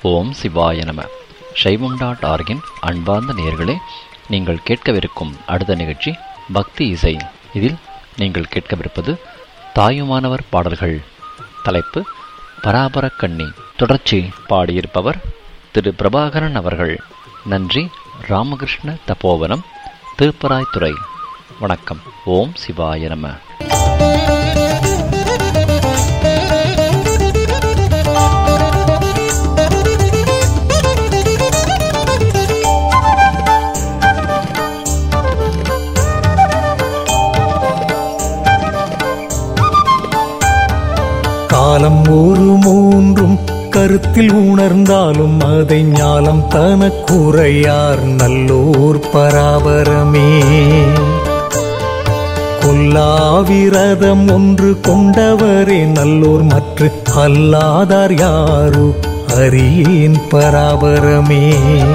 ஓம் சிவாய நம சைவம் டாட் ஆர்கின் அன்பார்ந்த நேயர்களே நீங்கள் கேட்கவிருக்கும் அடுத்த நிகழ்ச்சி பக்தி இசை இதில் நீங்கள் கேட்கவிருப்பது தாயுமானவர் பாடல்கள் தலைப்பு பராபரக் கண்ணி தொடர்ச்சி பாடியிருப்பவர் திரு பிரபாகரன் அவர்கள் நன்றி ராமகிருஷ்ண தபோவனம் திருப்பராய்த்துறை வணக்கம் ஓம் சிவாய நம காலம் ஒரு மூன்றும் கருத்தில் உணர்ந்தாலும் அதை ஞாலம் தனக்குறையார் நல்லோர் பராபரமே கொல்லாவிரதம் ஒன்று கொண்டவரே நல்லோர் மற்ற அல்லாதார் யாரு அறியேன் பராபரமே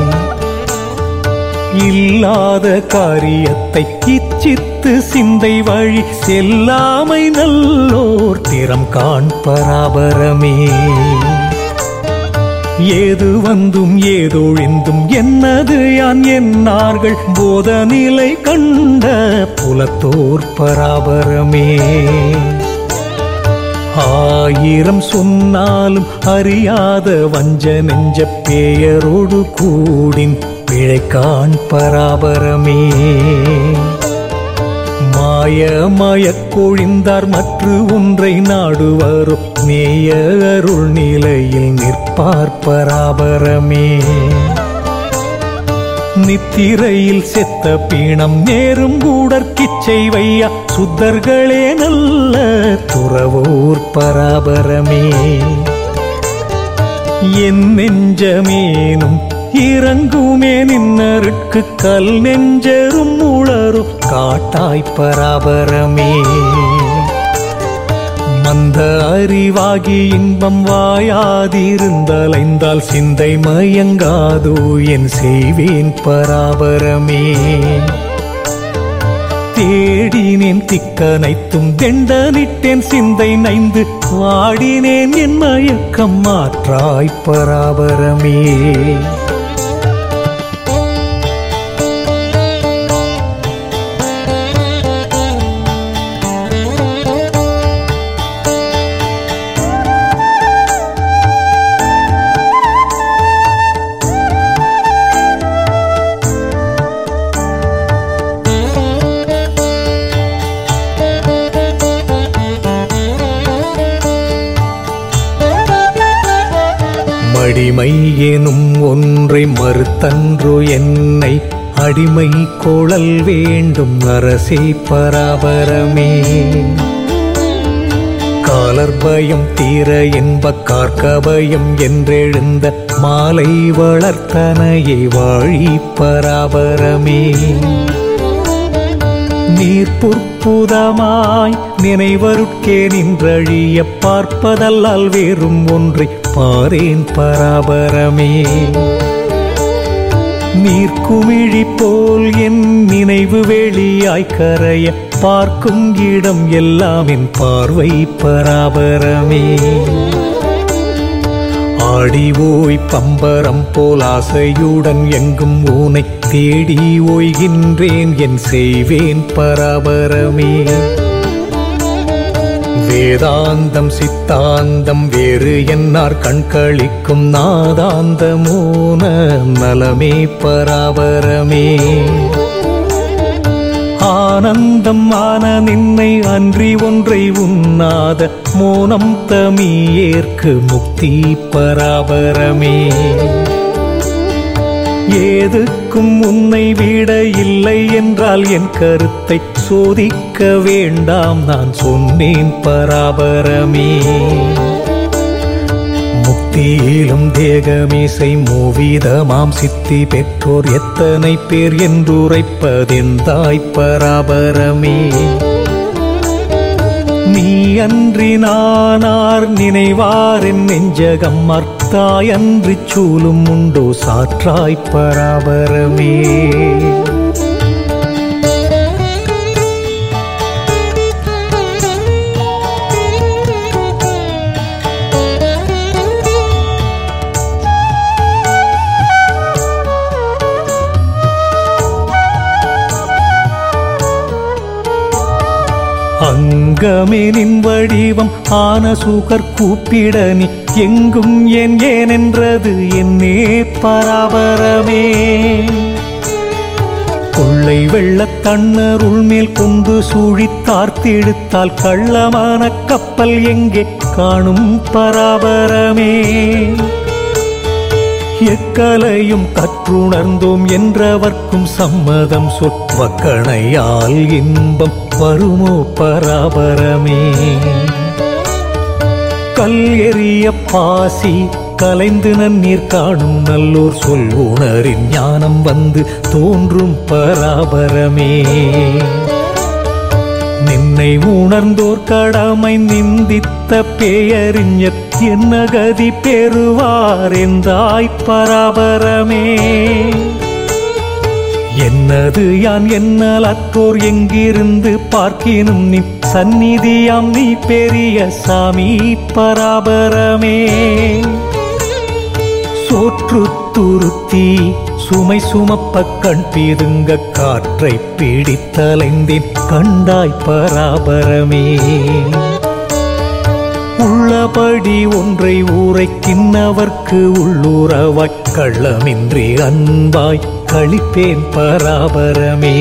இல்லாத காரியத்தை இச்சித்து சிந்தை வழி செல்லாமை நல்லோர் திறம் காண் பராபரமே ஏது வந்தும் ஏதொழிந்தும் என்னது யான் என்னார்கள் போத நிலை கண்ட புலத்தோர் பராபரமே ஆயிரம் சொன்னாலும் அறியாத வஞ்ச நெஞ்ச பேயரோடு கூடின் பிழைக்கான் பராபரமே மாய மயக் கொழிந்தார் மற்ற ஒன்றை நாடுவாரோ நேய அருள் நிலையில் நிற்பார் பராபரமே நித்திரையில் செத்த பீணம் நேரும் கூடற்கிச்சை வையா சுத்தர்களே நல்ல துறவோர் பராபரமே என் நெஞ்சமேனும் இறங்குமே நின்னருக்கு கல் நெஞ்சரும் உளரும் காட்டாய் பராபரமே மந்த அறிவாகி இன்பம் வாயாதிருந்தலைந்தால் சிந்தை மயங்காதோ என் செய்வேன் பராபரமே தேடினேன் திக்கனைத்தும் தெண்டனிட்டேன் சிந்தை நைந்து வாடினேன் என் மயக்கம் மாற்றாய் பராபரமே மடிமை எனும் ஒன்றை மறுத்தன்றோ என்னை அடிமை கோளல் வேண்டும் அரசே பராபரமே காலர் பயம் தீர என்ப கார்க்கபயம் என்றெழுந்த மாலை வளர்த்தனையை வாழி பராபரமே நீர் புற்புதமாய் நினைவருட்கே நின்றழிய பார்ப்பதல்லால் வேறும் ஒன்றை பாரேன் பராபரமே நீர்க்குமிழி போல் என் நினைவு வெளியாய் கரைய பார்க்கும் இடம் எல்லாம் என் பார்வை பராபரமே ஆடி ஓய் பம்பரம் போல் ஆசையுடன் எங்கும் ஊனை தேடி ஓய்கின்றேன் என் செய்வேன் பராபரமே வேதாந்தம் சித்தாந்தம் வேறு என்னார் கண்களிக்கும் நாதாந்தமூன நலமே பராபரமே ஆனந்தம் ஆன நின்னை அன்றி ஒன்றை உண்ணாத மோனம் தமியேற்கு முக்தி பராபரமே ஏதுக்கும் உன்னை விட இல்லை என்றால் என் கருத்தை சோதிக்க வேண்டாம் நான் சொன்னேன் பராபரமே முக்தியிலும் தேகமீசை மூவிதமாம் சித்தி பெற்றோர் எத்தனை பேர் என்றுரைப்பதெந்தாய் பராபரமே நீ அன்றி நானார் நினைவாரின் நெஞ்சகம் அர்த்தாயன்றி சூலும் உண்டோ சாற்றாய் பராபரமே அங்கமே நின் வடிவம் ஆன சூகர் கூப்பிட நீ எங்கும் ஏன் ஏன் என்றது என்னே பராபரமே கொள்ளை வெள்ளத் தண்ணருள் மேல் கொண்டு சூழித்தார்த்தெடுத்தால் கள்ளமான கப்பல் எங்கே காணும் பராபரமே எக்கலையும் கற்றுணர்ந்தோம் என்றவர்க்கும் சம்மதம் சொற்வக்கணையால் இன்பம் வருமோ பராபரமே கல் எறிய பாசி கலைந்து நன்னீர் காணும் நல்லோர் சொல் உணரின் ஞானம் வந்து தோன்றும் பராபரமே நின்னை உணர்ந்தோர் கடமை நிந்தித்த பேயறிஞர் என்ன கதி பெறுவார் என்றாய் பராபரமே என்னது யான் என்னல் அற்றோர் எங்கிருந்து பார்க்கினும் நீ சந்நிதியாம் நீ பெரிய சாமி பராபரமே சோற்று துருத்தி சுமை சுமப்ப கண் பீதுங்க காற்றை பிடித்தலைந்தேன் கண்டாய் பராபரமே உள்ளபடி ஒன்றை ஊரைக்கின்னவர்க்கு உள்ளூரவாய் கள்ளமின்றி அன்பாய் கழிப்பேன் பராபரமே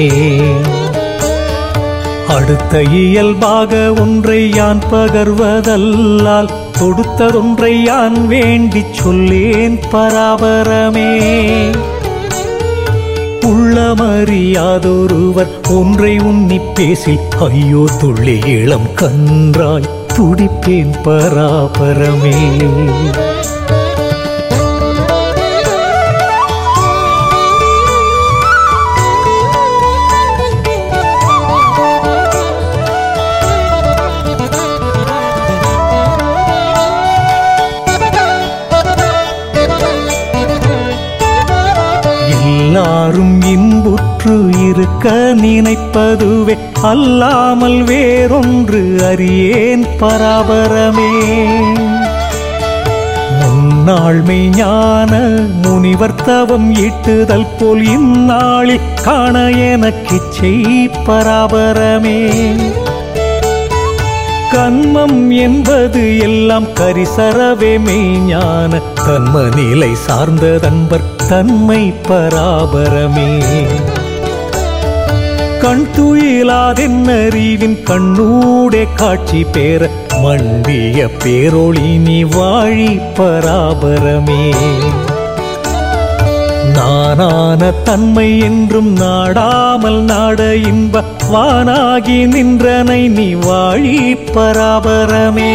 அடுத்த இயல்பாக ஒன்றை யான் பகர்வதல்லால் தொடுத்ததொன்றை யான் வேண்டிச் சொல்லேன் பராபரமே உள்ளமறியாதொருவர் ஒன்றை உன்னி பேசி ஐயோ துள்ளி இளம் கன்றாய் துடிப்பேன் பராபரமே எல்லாரும் இன்புற்று இருக்க நினைப்பதுவே அல்லாமல் வேறொன்று அறியேன் பராபரமே முன்னாள்மை ஞான முனிவர் தவம் ஈட்டுதல் போல் இந்நாளில் காண எனக்கிச்சை பராபரமே கண்மம் என்பது எல்லாம் கரிசரவே மெய்ஞான தன்ம நிலை சார்ந்த தன்பர் தன்மை பராபரமே கண் துயிலாதென்னறிவின் கண்ணூடே காட்சி பெற மண்டிய பேரொளி நீ வாழி பராபரமே நானான தன்மை என்றும் நாடாமல் நாட இன்ப வானாகி நின்றனை நீ வாழி பராபரமே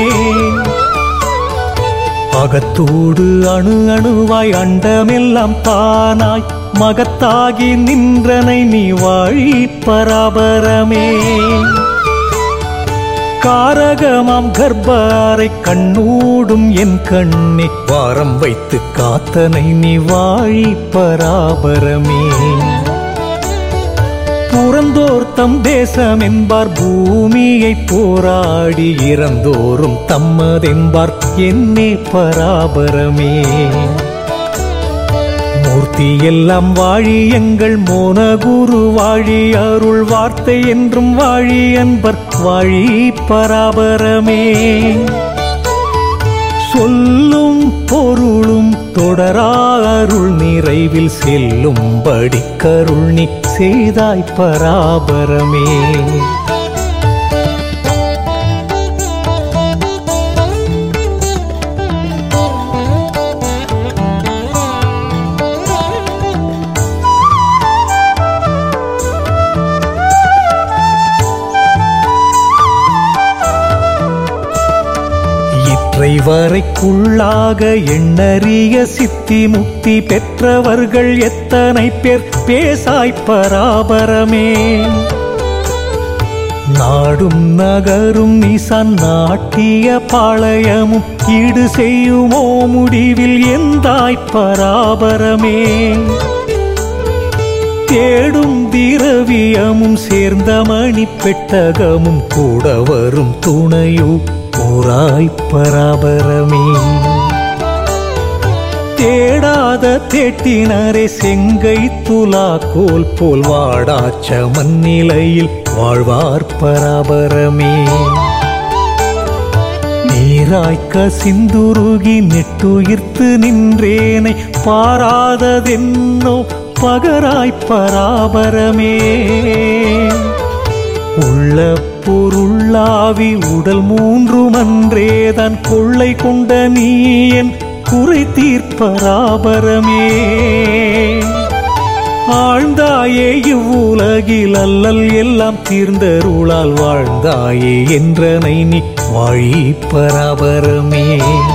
அகத்தோடு அணு அணுவாய் அண்டமெல்லாம் தானாய் மகத்தாகி நின்றனை நீ வாழி பராபரமே காரகமாம் கர்ப்பாரை கண்ணூடும் என் கண்ணே வாரம் வைத்து காத்தனை நீ வாழி பராபரமே புறந்தோர் தம் தேசம் என்பார் பூமியை போராடி இறந்தோறும் தம்மதென்பார் என்னே பராபரமே மூர்த்தி எல்லாம் வாழி எங்கள் மோனகுரு வாழி அருள் வார்த்தை என்றும் வாழி என்பர் வாழி பராபரமே சொல்லும் பொருளும் தொடரா அருள் நிறைவில் செல்லும்படி கருள் நீ செய்தாய் பராபரமே இற்றை வரைக்குள்ளாக எண்ணறிய சித்தி முக்தி பெற்றவர்கள் எத்தனை பேர் பேசாய் பராபரமே நாடும் நகரும் நிசான் நாட்டிய பாளையமும் ஈடு செய்யுமோ முடிவில் எந்தாய் பராபரமே தேடும் திரவியமும் சேர்ந்த மணி பெட்டகமும் கூட வரும் துணையோ போராய் பராபரமே தேடாத தேட்டினரே செங்கை துலா கோல் போல் வாடாச்ச மண்ணிலையில் வாழ்வார் பராபரமே நேராய்க்க சிந்துருகி நெட்டுயிர்த்து நின்றேனை பாராததென்னோ பகராய் பராபரமே உள்ள பொருளாவி உடல் மூன்றும் அன்றேதான் கொள்ளை கொண்ட நீ என் குறை தீர்ப்பராபரமே ஆழ்ந்தாயே இவ்வுலகில் அல்லல் எல்லாம் தீர்ந்தருளால் வாழ்ந்தாயே என்றனை நீ வாழி பராபரமே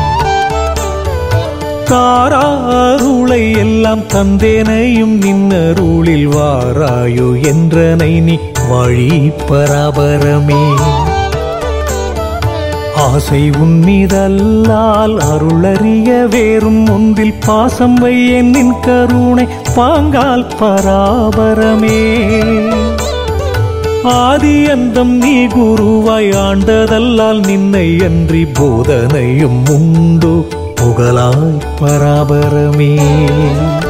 தாராருளை எல்லாம் தந்தேனையும் நின்னருளில் வாராயோ என்றனை நீ வாழி பராபரமே ஆசை உன்னிதல்லால் அருளறிய வேறும் ஒன்றில் பாசம் வையன் நின் கருணை பாங்கால் பராபரமே ஆதி அந்தம் நீ குருவாய் ஆண்டதல்லால் நின்னை அன்றி போதனையும் உண்டு புகழாய் பராபரமே